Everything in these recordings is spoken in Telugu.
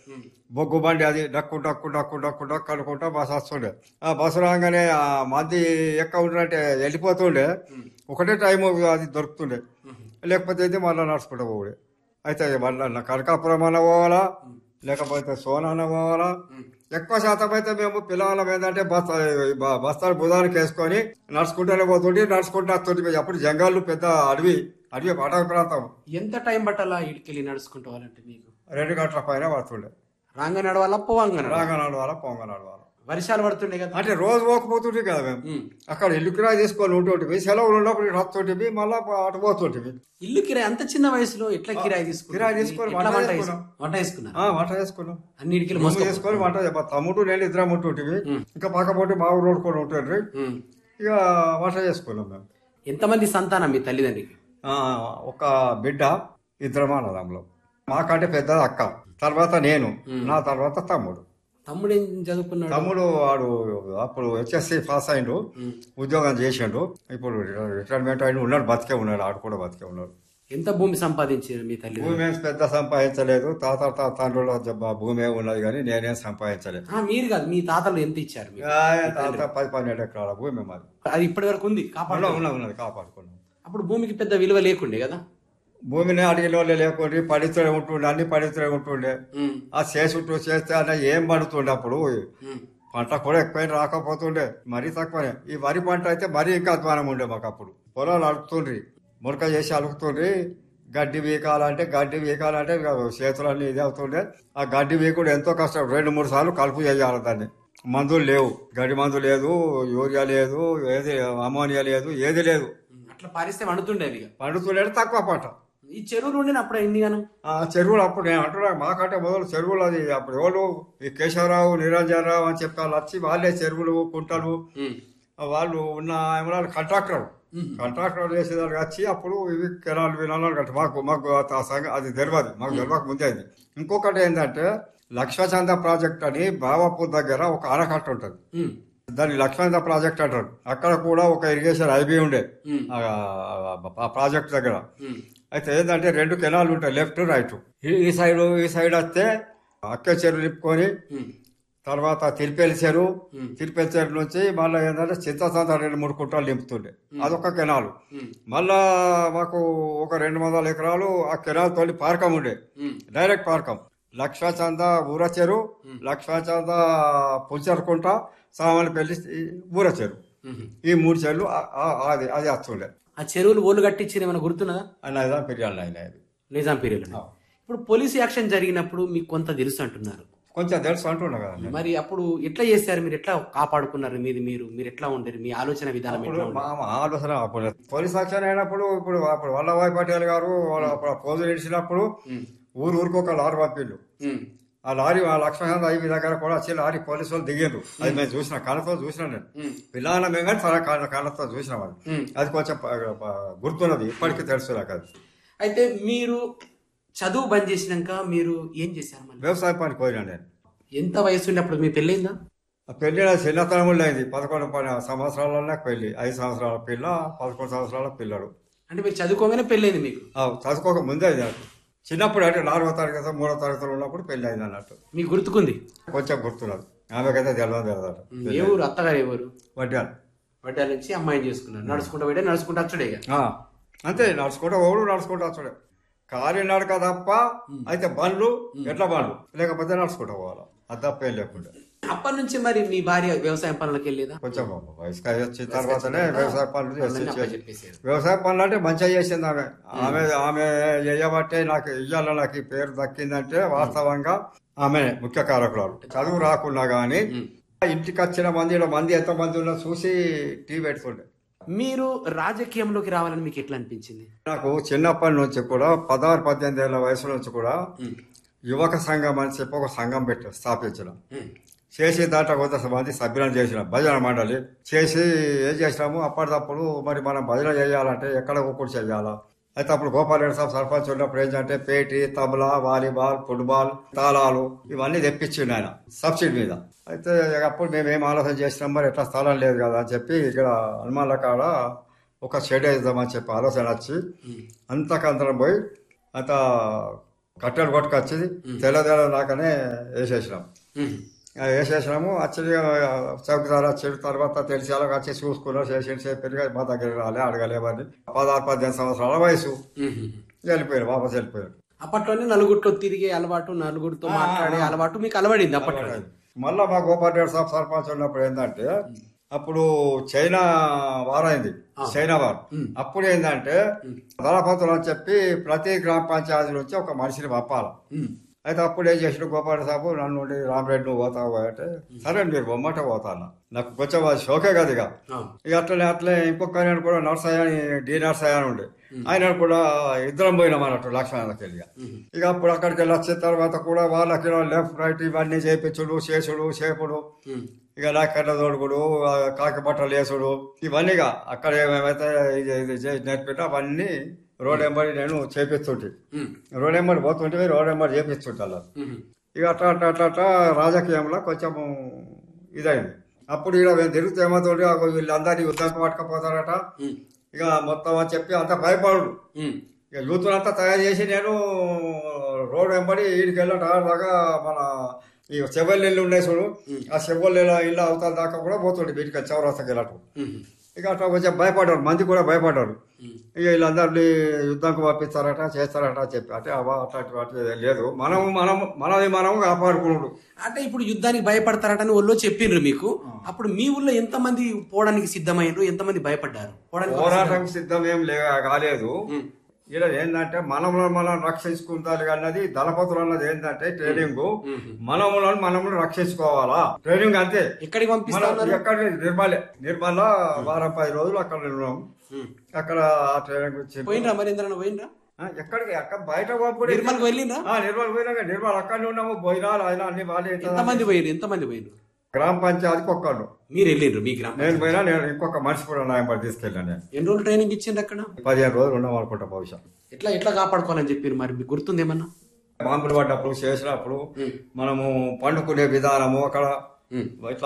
బొగ్గు బండి అది డక్కు డక్కు డక్కు డక్కు డక్కు అనుకుంటా బస్ వస్తుండే ఆ బస్సు రాగానే ఆ మంది ఎక్క ఉండంటే వెళ్ళిపోతుండే ఒకటే టైం అది దొరుకుతుండే లేకపోతే అయితే మళ్ళీ నడుచుకుంటూ పోవుడే అయితే మళ్ళీ కనకాపురం అన్న పోవాలా లేకపోతే సోనా అన్న పోవాలా ఎక్కువ శాతం అయితే మేము పిల్లలం ఏంటంటే బస్తా బ- బస్తాలు బుధానికి వేసుకొని నడుచుకుంటూనే పోతుంటే నడుచుకుంటూ వస్తుంటే అప్పుడు జంగాళ్ళు పెద్ద అడవి అడవి అటవీ ప్రాంతం ఎంత టైం పట్టాలా ఇటుకెళ్ళి నడుచుకుంటూ పోవాలంటే మీకు రెండు గంటల పైన పడుతుండే రాంగ నడవాలా పోవాంగ నడవాలా? రాగా నడవాలా పొంగ నడవాలా వర్షాలు పడుతుండే కదా అంటే రోజు పోకపోతుంటే కదా మేము ఉమ్. అక్కడ ఇల్లు కిరాయి తీసుకొని ఉంటుంటివి సెలవులు ఉన్నప్పుడు ఇటు వస్తుంటివి మళ్ళా అటు పోతుంటివి ఇల్లు కిరాయి అంత చిన్న వయసులో ఎట్లా కిరాయి తీసుకున్నారు కిరాయి తీసుకొని ఎట్లా వంట వంట చేసుకున్నాం. చేసుకున్నారు? వంట చేసుకున్నారు ఆ, వంట చేసుకున్నాం అన్నిటికీ రూమ్ చేసుకొని వంట చేయ- తమ్ముడు నేను ఇద్దరం ఉంటుంటివి ఇంకా పక్కపోతే మా ఊరు రోడ్కొని ఉంటుండ్రి ఇక వంట చేసుకున్నాం మేము ఎంతమంది సంతానం మీ తల్లిదండ్రికి ఆ, ఒక బిడ్డ ఇద్దరం అన్నదమ్ములు మాకంటే పెద్ద అక్క తర్వాత నేను నా తర్వాత తమ్ముడు తమ్ముడు ఏం చదువుకున్నాడు తమ్ముడు వాడు అప్పుడు హెచ్ఎస్సి పాస్ అయిండు ఉద్యోగం చేసిండు ఇప్పుడు రిటైర్మెంట్ అయిన ఉన్నాడు బతికే ఉన్నాడు ఆడు కూడా బతికే ఉన్నాడు ఎంత భూమి సంపాదించారు మీ తల్లి భూమి ఏం పెద్ద సంపాదించలేదు తాత తా- తండ్రుల జబ్బ భూమి ఏమి ఉన్నది కానీ నేనేం సంపాదించలేదు ఆ, మీరు కాదు మీ తాతలు ఎంత ఇచ్చారు మీకు? ఆ, తాత పది పన్నెండు ఎకరాల భూమి మాది అది ఇప్పటి వరకు ఉంది కాపాడు ఉన్నది ఉన్నది ఉన్నది కాపాడుకున్నాం అప్పుడు భూమికి పెద్ద విలువ లేకుండే కదా భూమిని అడిగిన వాళ్ళు లేకుంటే పడితే ఉంటుండే అన్ని పడితే ఉంటుండే ఉమ్, ఆ చేసుంటూ చేస్తే అన్న ఏం పడుతుండే అప్పుడు ఉమ్, పంట కూడా ఎక్కువైన రాకపోతుండే మరీ తక్కువనే ఈ వరి పంట అయితే మరీ ఇంకా అధ్వానం ఉండే మాకు అప్పుడు పొలాలు అలుకుతుండ్రి మురక చేసి అలుకుతుండ్రి గడ్డి వీకాలంటే గడ్డి వీకాలంటే ఇక చేతులన్నీ ఇది అవుతుండే ఆ గడ్డి వీకుడు ఎంతో కష్టం రెండు మూడు సార్లు కలుపు చేయాలి దాన్ని మందులు లేవు గడ్డి మందు లేదు యూరియా లేదు ఏది అమోనియా లేదు ఏది లేదు ఉమ్, అట్లా పారిస్తే వండుతుండే అవి ఇక. పండుతుండే తక్కువ పంట ఈ చెరువులు ఉండిన అప్పుడు ఎన్ని గానం ఆ చెరువులు అప్పుడు నేను అంటున్నా మాకంటే మొదలు చెరువులు అది అప్పుడు ఎవరు ఈ కేశవరావు నిరంజనరావు అని చెప్పి వాళ్ళు వచ్చి వాళ్ళే చెరువులు కుంటలు ఉమ్, వాళ్ళు ఉన్న ఏమన్నా కాంట్రాక్టర్ కాంట్రాక్టర్ చేసేదానికి వచ్చి అప్పుడు ఇవి కెనాలు వినాలు కట్టి మాకు మాకు ఆ సంగ- అది తెలియదు మాకు తెలియక ముందే అది ఇంకొకటి ఏంటంటే లక్ష్మచంద ప్రాజెక్ట్ అని బావాపూర్ దగ్గర ఒక ఆనకట్ట ఉంటుంది ఉమ్, దాన్ని లక్ష్మచంద ప్రాజెక్ట్ అంటారు అక్కడ కూడా ఒక ఇరిగేషన్ ఐబీ ఉండే ఉమ్, ఆ ఆ ప్రాజెక్ట్ దగ్గర ఉమ్, అయితే ఏంటంటే రెండు కెనాలు ఉంటాయి లెఫ్ట్ రైట్ ఈ సైడ్ ఈ సైడ్ వస్తే అక్క చెరువు నింపుకొని ఉమ్, తర్వాత తిరుపతి చెరువు ఉమ్. తిరుపతి చెరువు నుంచి మళ్ళీ ఏంటంటే చింతసంత రెండు మూడు కుంటాలు నింపుతుండే అదొక కెనాలు ఉమ్, మళ్ళా మాకు ఒక రెండు వందల ఎకరాలు ఆ కెనాల్ తోలి పార్కం ఉండే ఉమ్, డైరెక్ట్ పార్కం లక్షచంద ఊర చెరువు లక్షచంద పుల్చర్కుంట సామాన్యపల్లి ఊర చెరువు ఉమ్. ఈ మూడు చెరువులు ఆ- ఆ- అది అది వస్తుండే ఆ చెరువులు ఓళ్ళు కట్టించిన ఏమైనా గుర్తున్నదా అన్నదా పెరియాలి ఆయన అది నిజాం పీరియడ్ ఇప్పుడు పోలీసు యాక్షన్ జరిగినప్పుడు మీకు కొంత తెలుసు అంటున్నారు కొంచెం తెలుసు అంటున్నా కదండి మరి అప్పుడు ఎట్లా చేశారు మీరు ఎట్లా కాపాడుకున్నారు మీది మీరు మీరు ఎట్లా ఉండరు మీ ఆలోచన విధానం ఇప్పుడు ఎట్లా ఉండేది? మా మా ఆలోచన అప్పుడు పోలీస్ యాక్షన్ అయినప్పుడు ఇప్పుడు అప్పుడు వల్లభాయ్ పటేల్ గారు వాళ్ళు అప్పుడు పోజులు ఇడిచినప్పుడు ఊరు ఊరికి ఒక లారీ పంపిండు ఉమ్, ఆ లారీ ఆ లక్ష్మణ ఐవి దగ్గర కూడా వచ్చి లారీ పోలీసు వాళ్ళు దిగారు అది మేము చూసిన కళ్ళతో చూసిన నేను ఉమ్, పిల్లల మేము కానీ చాలా కళ్ళ కళ్ళతో చూసిన వాళ్ళు ఉమ్. అది కొంచెం ప- ప- గుర్తున్నది ఇప్పటికీ తెలుసు నాకు అది అయితే మీరు చదువు బంద్ చేసినాక మీరు ఏం చేశారు మళ్ళీ వ్యవసాయ పని పోయినా నేను ఎంత వయసు ఉన్నప్పుడు మీ పెళ్ళైందా ఆ పెళ్లి నా చిన్నతనంలో అయింది పదకొండు పది సంవత్సరాలనే పెళ్లి ఐదు సంవత్సరాల పిల్ల పదకొండు సంవత్సరాల పిల్లడు అంటే మీరు చదువుకోగానే పెళ్ళైంది మీకు ఆ, చదువుకోక ముందే అయింది నాకు చిన్నప్పుడు అంటే నాలుగో తరగతి మూడో తరగతిలో ఉన్నప్పుడు పెళ్లి అయింది అన్నట్టు మీకు గుర్తుకుంది కొంచెం గుర్తున్నది ఆమెకైతే తెలియదు తెలియదు ఏ ఊరు అత్తగారు ఎవరు వడ్డాను వడ్డాల నుంచి అమ్మాయిని చేసుకున్నారు నడుచుకుంటూ పోయి నడుచుకుంటూ వచ్చుడే ఇక. ఆ, అంతే నడుచుకుంటా ఓడు నడుచుకుంటా వచ్చాడు కాలి నడక తప్ప అయితే బండ్లు ఎట్ల బండ్లు లేకపోతే నడుచుకుంటా పోవాలి అది తప్ప ఏం లేకుండా అప్పటి నుంచి మరి మీ భార్య వ్యవసాయం పనులకు వెళ్ళేదా కొంచెం వయసుకు వచ్చిన తర్వాతనే వ్యవసాయ పనులు చేసి పనులన్నీ చేసి- చెప్పేసారు వ్యవసాయ పనులు అంటే మంచిగా చేసింది ఆమె ఆమె ఆమె చేయబట్టే నాకు ఇయ్యాల నాకు ఈ పేరు దక్కిందంటే వాస్తవంగా ఆమె ముఖ్య కారకురాలు చదువు రాకున్నా గానీ ఇంటికి వచ్చిన మంది ఈడ మంది ఎంత మంది ఉన్నా చూసి టీ పెడుతుండే మీరు రాజకీయంలోకి రావాలని మీకు ఎట్లా అనిపించింది నాకు చిన్నప్పటి నుంచి కూడా పదహారు పద్దెనిమిది ఏళ్ళ వయసు నుంచి కూడా యువక సంఘం అని చెప్పి ఒక సంఘం పెట్టి స్థాపించిన చేసి దాంట్లో కొంతమంది సభ్యులను చేసిన భజన మండలి చేసి ఏం చేసినాము అప్పటికప్పుడు మరి మనం భజన చేయాలంటే ఎక్కడ ఒక్కటి చేయాలా అయితే అప్పుడు గోపాలరెడ్డి సాబ్ సర్పంచ్ ఉన్నప్పుడు ఏంటంటే పేటి తబలా వాలీబాల్ ఫుట్బాల్ తాళాలు ఇవన్నీ తెప్పించిండు ఆయన సబ్సిడీ మీద అయితే అప్పుడు మేము ఏం ఆలోచన చేసినాం మరి ఎట్లా స్థలం లేదు కదా అని చెప్పి ఇక్కడ హనుమాన్ల కాడ ఒక షెడ్ వేద్దామని చెప్పి ఆలోచన వచ్చి అంతకంతరం పోయి అంత కట్టెలు కొట్టుకొచ్చి తెల్ల తెల్ల దాకానే వేసేసినాం ఉమ్. ఆ వేసేసినాము వచ్చి చౌకదారు వచ్చి తర్వాత తెలిసి అలా వచ్చి చూసుకున్నారు చేసి చెప్పి మా దగ్గర రాలే అడగలేమని పదహారు పద్దెనిమిది సంవత్సరాల వయసు ఉమ్. వెళ్ళిపోయారు వాపస్ వెళ్ళిపోయారు అప్పట్లోనే నలుగురితో తిరిగే అలవాటు నలుగురితో మాట్లాడే అలవాటు మీకు అలవడింది అప్పట్లో మళ్ళా మా గోపాల్ సాబ్ సర్పంచ్ ఉన్నప్పుడు ఏంటంటే అప్పుడు చైనా వారైంది చైనా వార్ అప్పుడు ఏంటంటే దళపతులు అని చెప్పి ప్రతి గ్రామ పంచాయతీ నుంచి ఒక మనిషిని పంపాలి ఉమ్. అయితే అప్పుడు ఏం చేసిన గోపాల సాబు నన్ను ఉండి రామరెడ్డి నువ్వు పోతావు అంటే సరే మీరు బొమ్మట పోతాను నాకు కొంచెం అది షోకే కదా ఇక ఆ. ఇక అట్లనే అట్లే ఇంకొక ఆయన కూడా నర్సయ్య అని డి నర్సయ్య అని ఉండే ఆయన కూడా ఇద్దరం పోయినాం అన్నట్టు లక్ష్మణకి వెళ్ళి ఇక అప్పుడు అక్కడికి వెళ్ళి వచ్చిన తర్వాత కూడా వాళ్ళకి లెఫ్ట్ రైట్ ఇవన్నీ చేపించుడు చేసుడు చేపుడు ఉమ్. ఇక లాకెట్ల తోడుకుడు ఆ కాకి బట్టలు వేసుడు ఇవన్నీ ఇక అక్కడ ఏమేమైతే ఇది ఇది చేసి నేర్పినా అవన్నీ రోడ్ ఎంబడి నేను చేపిస్తుంటే ఉమ్. రోడ్ ఎంబడి పోతుంటే రోడ్ ఎంబడి చేపిస్తుంటే అలా ఉమ్. ఇక అట్లా అట్లా అట్లా అట్లా రాజకీయంలో కొంచెం ఇదైంది అప్పుడు ఇక్కడ మేము తిరుగుతూ ఏమవుతుంటే అగో వీళ్ళందరినీ యుద్ధానికి పట్టుకపోతారట ఉమ్. ఇక మొత్తం అని చెప్పి అంత భయపడు ఉమ్. ఇక యూత్ని అంతా తయారు చేసి నేను రోడ్ వెంబడి వీడికి వెళ్ళట దాకా మన ఈ చెవెల్ ఇల్లు ఉన్నాయి చూడు ఆ చెవెల్ ఇల్లు అవతల దాకా కూడా పోతుండే వీటికి చౌరస్తకి వెళ్ళటం ఉమ్. ఇక అట్లా కొంచెం భయపడ్డారు మంది కూడా భయపడ్డారు ఉమ్. ఇక వీళ్ళందరినీ యుద్ధంకు పంపిస్తారట చేస్తారట అని చెప్పి అంటే అవ్వ అట్లాంటి వాటి లేదు మనము మనం మనది మనము కాపాడుకున్నాడు అంటే ఇప్పుడు యుద్ధానికి భయపడతారటని వాళ్ళు చెప్పిండ్రు మీకు అప్పుడు మీ ఊళ్ళో ఎంతమంది పోవడానికి సిద్ధమయ్యారు ఎంతమంది భయపడ్డారు పోవడానికి పోరాటం సిద్ధం ఏం లే కాలేదు ఇలా ఏంటంటే మనములను మనం రక్షించుకుంటారు అన్నది దళపతులు అన్నది ఏంటంటే ట్రైనింగ్ మనములను మనములు రక్షించుకోవాలా ట్రైనింగ్ అంతే ఎక్కడికి పంపిస్తా మనం ఉన్నారు ఎక్కడ నిర్మలే నిర్మల వారం పది రోజులు అక్కడ ఉన్నాం ఉమ్. అక్కడ ఆ ట్రైనింగ్ వచ్చి పోయినరా మరి ఎందుకు పోయినరా ఆ, ఎక్కడికి అక్కడ బయట పంపుడు నిర్మల్కి వెళ్ళిండ్రా ఆ, నిర్మల్ పోయినాక నిర్మల్ అక్కడనే ఉన్నాము భోజనాలు ఆయన అన్ని వాళ్ళే ఎంతమంది పోయిరు ఎంతమంది పోయిరు గ్రామ పంచాయతీకి ఒక్కడు మీరు వెళ్ళిండ్రు మీ గ్రామం నేను పోయినా నేను ఇంకొక మనిషి కూడా నాయంబడి తీసుకెళ్ళాను నేను ఎన్ని రోజులు ట్రైనింగ్ ఇచ్చిండ్రు అక్కడ పదిహేను రోజులు ఉన్నాం అనుకుంటా బహుశా ఎట్లా ఎట్లా కాపాడుకోవాలని చెప్పారు మరి మీకు గుర్తుంది ఏమన్నా బాంబులు పడ్డప్పుడు చేసినప్పుడు మనము పండుకునే విధానము అక్కడ ఇట్లా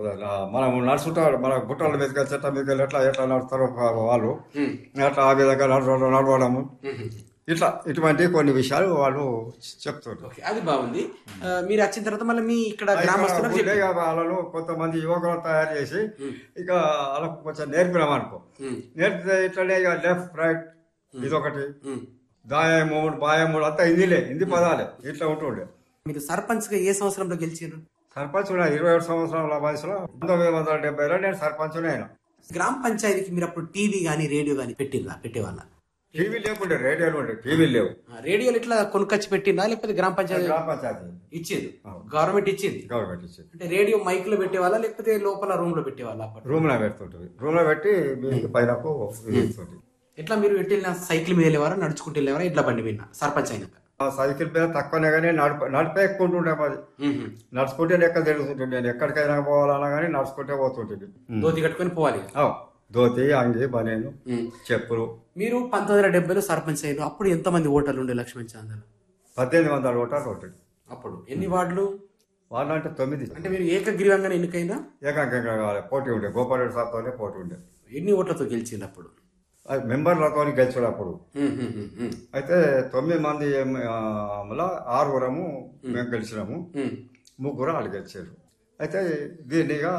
మనము నడుచుంటారు మన గుట్టల మీదకి చెట్ల మీదకి వెళ్ళి ఎట్లా ఎట్లా నడుస్తారు వాళ్ళు అట్లా ఆ విధంగా నడవడం నడవడము ఇట్లా ఇటువంటి కొన్ని విషయాలు వాళ్ళు చెప్తుంటారు ఓకే అది బాగుంది ఆ, మీరు వచ్చిన తర్వాత మళ్ళీ మీ ఇక్కడ గ్రామస్తులకు ఉండే ఇక వాళ్ళను కొంతమంది యువకులను తయారు చేసి ఇక వాళ్ళకు కొంచెం నేర్పినాం అనుకో ఉమ్. నేర్పితే ఇట్లనే ఇక లెఫ్ట్ రైట్ ఇదొకటి ఉమ్. దాయమూడు బాయమూడు అంతా హిందీలే హిందీ పదాలే ఇట్లా ఉంటుండే మీరు సర్పంచ్ గా ఏ సంవత్సరంలో గెలిచారు సర్పంచ్ ఉన్నా ఇరవై ఏడు సంవత్సరాల వయసులో పంతొమ్మిది వందల డెబ్బైలో నేను సర్పంచ్ అయినా గ్రామ పంచాయతీకి మీరు అప్పుడు టీవీ గానీ రేడియో గానీ పెట్టిందా పెట్టేవాళ్ళ టీవీ లేకుండే రేడియోలు ఉండే టీవీ లేవు ఆ, రేడియోలు ఇట్లా కొనుక్కొచ్చి పెట్టిందా లేకపోతే గ్రామ పంచాయతీ గ్రామ పంచాయతీ ఇచ్చింది గవర్నమెంట్ ఇచ్చింది గవర్నమెంట్ ఇచ్చింది అంటే రేడియో మైక్ లో పెట్టేవాళ్ళ లేకపోతే లోపల రూమ్ లో పెట్టేవాళ్ళ అప్పట్లో రూమ్ లో పెడుతుంటుంది రూమ్ లో పెట్టి మీకు పైనకు ఇది ఇస్తుంటుంది ఎట్లా మీరు ఎట్టి వెళ్ళిన సైకిల్ మీద వెళ్ళేవారా నడుచుకుంటూ వెళ్ళేవారా ఇట్లా బండి మీద సర్పంచ్ అయినాక ఆ సైకిల్ మీద తక్కువనే కానీ నడిప నడిపే ఎక్కువ ఉంటుండే మాది మ్మ్. నడుచుకుంటే లెక్క తెలుస్తుంటుంది నేను ఎక్కడికైనా పోవాలన్నా కానీ నడుచుకుంటే పోతుంటుంది ధోతి కట్టుకొని పోవాలి ఆ, ధోతి అంగి బనేను మ్మ్. చెప్పులు మీరు పంతొమ్మిది వందల డెబ్బైలో సర్పంచ్ అయ్యారు అప్పుడు ఎంతమంది ఓటర్లు ఉండే లక్ష్మణ్ చాందలు పద్దెనిమిది వందల ఓటాలు ఉంటుంది అప్పుడు ఎన్ని వార్డులు వాళ్ళంటే తొమ్మిది అంటే మీరు ఏకగ్రీవంగా ఎన్నికైనా ఏకాంకంగా కావాలి పోటీ ఉండే గోపాలరెడ్డి సార్తోనే పోటీ ఉండే ఎన్ని ఓట్లతో గెలిచింది అప్పుడు అది మెంబర్లతో గెలిచాడు అప్పుడు మ్మ్, మ్మ్, మ్మ్, మ్మ్. అయితే తొమ్మిది మంది ఏం- ఆ, లో ఆరుగురము మేము గెలిచినాము మ్మ్. ముగ్గురు వాళ్ళు గెలిచారు అయితే దీన్నిగా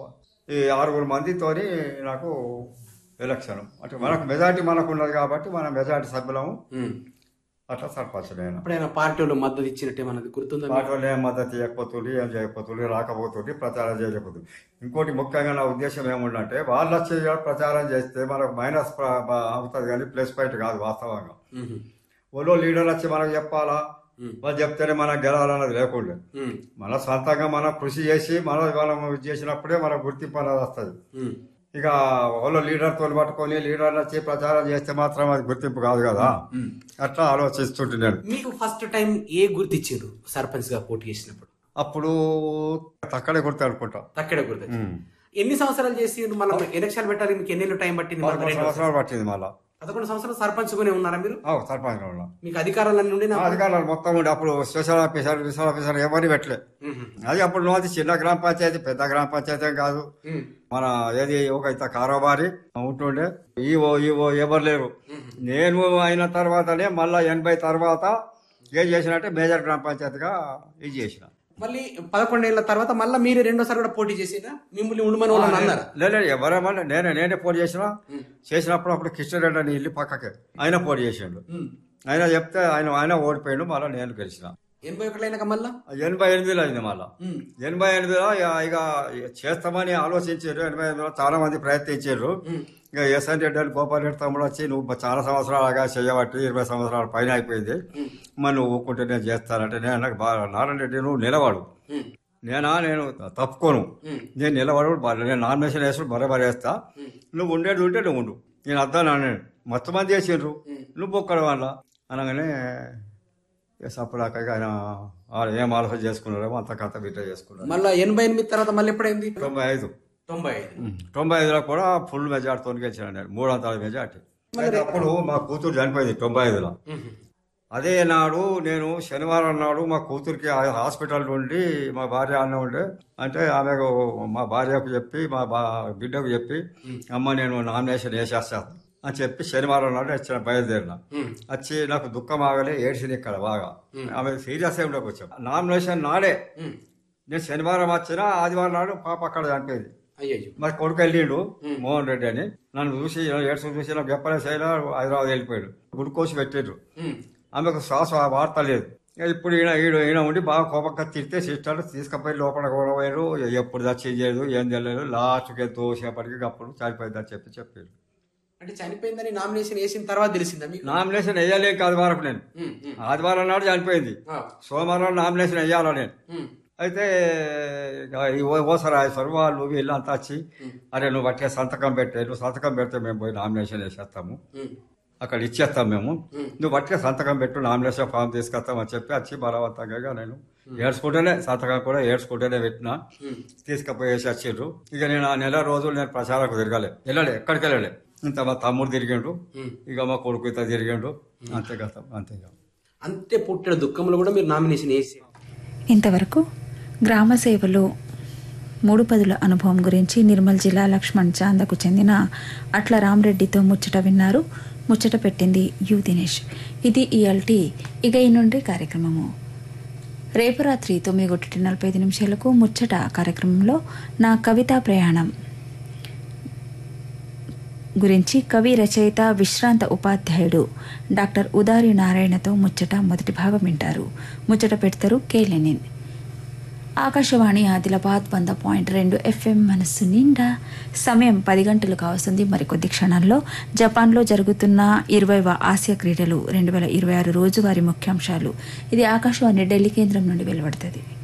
ఈ ఆరుగురు మందితోని నాకు ఎలక్షన్ అంటే మనకు మెజార్టీ మనకు ఉన్నది కాబట్టి మన మెజార్టీ సభ్యులము మ్మ్. అట్లా సర్పంచ్ నేను అప్పుడైనా పార్టీ వాళ్ళు మద్దతు ఇచ్చినట్టు ఏమన్నది గుర్తుందా మీకు? పార్టీ వాళ్ళు ఏం మద్దతు చేయకపోతుంది ఏం చేయకపోతుంది రాకపోతుంది ప్రచారం చేయకపోతుంది ఇంకోటి ముఖ్యంగా నా ఉద్దేశం ఏముందంటే వాళ్ళు వచ్చి ఈడ ప్రచారం చేస్తే మనకు మైనస్ అవుతుంది కానీ ప్లస్ పాయింట్ కాదు వాస్తవంగా మ్మ్. ఓలో లీడర్ వచ్చి మనకు చెప్పాలా వాళ్ళు చెప్తేనే మనకు గెలవాలన్నది లేకుండా మ్మ్. మన సొంతంగా మనం కృషి చేసి మనం మనం ఇది చేసినప్పుడే మనకు గుర్తింపు అనేది వస్తుంది మ్మ్. ఇక వాళ్ళు లీడర్తో పట్టుకొని లీడర్ వచ్చి ప్రచారం చేస్తే మాత్రం అది గుర్తింపు కాదు కదా అట్లా ఆలోచిస్తుంటే నేను మీకు ఫస్ట్ టైం ఏ గుర్తు ఇచ్చారు సర్పంచ్ గా పోటీ చేసినప్పుడు అప్పుడు అక్కడే గుర్తు అనుకుంటా తక్కడే గుర్తు ఎన్ని సంవత్సరాలు చేసి మళ్ళీ ఎలక్షన్ పెట్టాలి మీకు ఎన్ని టైం పట్టింది మళ్ళీ పదకొండు రెండు సంవత్సరాలు పట్టింది మళ్ళా పదకొండు సంవత్సరాలు సర్పంచ్ గానే ఉన్నారా మీరు అవు సర్పంచ్ ఉన్నా మీకు అధికారాలన్నీ ఉండి ఆ అధికారులు మొత్తం ఉండే అప్పుడు స్పెషల్ ఆఫీసర్ స్పెషల్ ఆఫీసర్ ఎవరిని పెట్టలే అది అప్పుడు నువ్వు అది చిన్న గ్రామ పంచాయతీ పెద్ద గ్రామ పంచాయతీ ఏం కాదు మన ఏది ఒక ఇంత కారోబారి ఉంటుండే ఈవో ఈవో ఎవరు లేరు నేను అయిన తర్వాతనే మళ్ళా ఎనభై తర్వాత ఏం చేసినట్టే మేజర్ గ్రామ పంచాయతీగా ఇది చేసిన మళ్ళీ పదకొండేళ్ల తర్వాత మళ్ళీ మీరే రెండోసారి కూడా పోటీ చేసినా మిమ్మల్ని ఉండమని వాళ్ళని అన్నారు లేదు ఎవరేమన్నా నేనే నేనే పోటీ చేసిన చేసినప్పుడు అప్పుడు కృష్ణారెడ్డి అని ఇల్లు పక్కకే ఆయన పోటీ చేసిండు ఆయన చెప్తే ఆయన ఆయన ఓడిపోయిండు మళ్ళీ నేను గెలిచిన ఎనభై ఒకటి అయినాక మళ్ళా ఎనభై ఎనిమిదిలో అయింది మళ్ళా ఎనభై ఎనిమిదిలో ఇక ఇక చేస్తామని ఆలోచించారు ఎనభై ఎనిమిదిలో చాలా మంది ప్రయత్నించారు ఇక ఎస్ఎన్ రెడ్డి అని గోపాల్ రెడ్డి తమ్ముడు వచ్చి నువ్వు చాలా సంవత్సరాలుగా చేయబట్టి ఇరవై సంవత్సరాల పైన అయిపోయింది మరి నువ్వు ఊరుకుంటే నేను చేస్తానంటే నేను నాకు బాగా నారాయణ రెడ్డి నువ్వు నిలవాడు నేనా నేను తప్పుకోను నేను నిలబడు బా- నేను నామినేషన్ వేసుడు బరే వేస్తా నువ్వు ఉండేది ఉంటే నువ్వు ఉండు నేను అద్దాను నేను మొత్తం మంది చేసిండ్రు నువ్వు ఒక్కడు వల్ల అనగానే ఇక సప్పుడాక ఇక ఆయన వాళ్ళు ఏం ఆలోచన చేసుకున్నారేమో అంత కథ బిడ్డ చేసుకున్నారు మళ్ళా ఎనభై ఎనిమిది తర్వాత మళ్ళీ ఎప్పుడైంది తొంభై ఐదు తొంభై ఐదు తొంభై ఐదులో కూడా ఫుల్ మెజార్టీతో గెలిచాను నేను మూడు వందల మెజార్టీ అయితే అప్పుడు మా కూతురు చనిపోయింది తొంభై ఐదులో అదే నాడు నేను శనివారం నాడు మా కూతురికి ఆ హాస్పిటల్ నుండి మా భార్య అన్న ఉండే అంటే ఆమెకు మా భార్యకు చెప్పి మా బా బిడ్డకు చెప్పి అమ్మ నేను నామినేషన్ వేసేస్తాను అని చెప్పి శనివారం నాడు వచ్చిన బయలుదేరిన వచ్చి నాకు దుఃఖం ఆగలే ఏడ్చింది ఇక్కడ బాగా ఆమె సీరియస్ ఉండకు వచ్చాం నామినేషన్ నాడే నేను శనివారం వచ్చినా ఆదివారం నాడు పాప అక్కడ చనిపోయింది అయ్యో మరి కొడుకు వెళ్ళిండు మోహన్ రెడ్డి అని నన్ను చూసి ఏడ్సు చూసి నాకు చెప్పలే శైలా హైదరాబాద్ వెళ్ళిపోయాడు గుడికోసి పెట్టిండ్రు ఆమెకు శ్వాస వార్త లేదు ఇక ఇప్పుడు ఈయన ఈడ ఈయన ఉండి బాగా కోపంగా తిరిగితే సిస్టర్ తీసుకుపోయి లోపల కూడా పోయారు ఎప్పుడు దాచి చేయలేదు ఏం తెలియదు లాస్ట్కి తోసేపటికి అప్పుడు చనిపోయిందని చెప్పి చెప్పారు అంటే చనిపోయిందని నామినేషన్ వేసిన తర్వాత తెలిసిందా మీకు నామినేషన్ వేయలేం కాదు వరకు నేను ఉమ్, ఉమ్. ఆదివారం నాడు చనిపోయింది ఆ, సోమవారం నామినేషన్ వేయాలా నేను ఉమ్, అయితే ఇక ఈ ఓ- ఓసరాయేశ్వరు వాళ్ళు వీళ్ళంతా వచ్చి అరే నువ్వు బట్టే సంతకం పెట్టే నువ్వు సంతకం పెడితే మేము పోయి నామినేషన్ వేసేస్తాము ఉమ్, అక్కడ ఇచ్చేస్తాం మేము నువ్వు బట్టే సంతకం పెట్టు నామినేషన్ ఫామ్ తీసుకొస్తామని చెప్పి వచ్చి బలవంతంగా నేను ఏడ్చుకుంటేనే సంతకం కూడా ఏడ్చుకుంటేనే పెట్టినా తీసుకుపోయేసి వచ్చిండ్రు ఇక నేను ఆ నెల రోజులు నేను ప్రచారకు తిరగలే వెళ్ళలే ఎక్కడికి వెళ్ళలే ఇంత మా తమ్ముడు తిరిగిండు ఇక మా కొడుకు ఇంత తిరిగిండు అంతే కదా అంతే ఇక. అంతే పుట్టిన దుఃఖంలో కూడా మీరు నామినేషన్ వేసి ఇంతవరకు గ్రామ సేవలో మూడు పదుల అనుభవం గురించి నిర్మల్ జిల్లా లక్ష్మణ్ చాందకు చెందిన అట్ల రామరెడ్డితో ముచ్చట విన్నారు ముచ్చట పెట్టింది యు దినేష్ ఇది ఇయల్టీ ఇక ఈ నుండి కార్యక్రమము రేపు రాత్రి తొమ్మిది ఒకటి నలభై ఐదు నిమిషాలకు ముచ్చట కార్యక్రమంలో నా కవితా ప్రయాణం గురించి కవి రచయిత విశ్రాంత ఉపాధ్యాయుడు డాక్టర్ ఉదారి నారాయణతో ముచ్చట మొదటి భాగం వింటారు ముచ్చట పెడతారు కే లెనిన్ ఆకాశవాణి ఆదిలాబాద్ వంద పాయింట్ రెండు ఎఫ్ఎం మనస్సు నిండా సమయం పది గంటలు కావస్తుంది మరికొద్ది క్షణాల్లో జపాన్లో జరుగుతున్న ఇరవైవ ఆసియా క్రీడలు రెండు వేల ఇరవై ఆరు రోజువారీ ముఖ్యాంశాలు ఇది ఆకాశవాణి ఢిల్లీ కేంద్రం నుండి వెలువడుతుంది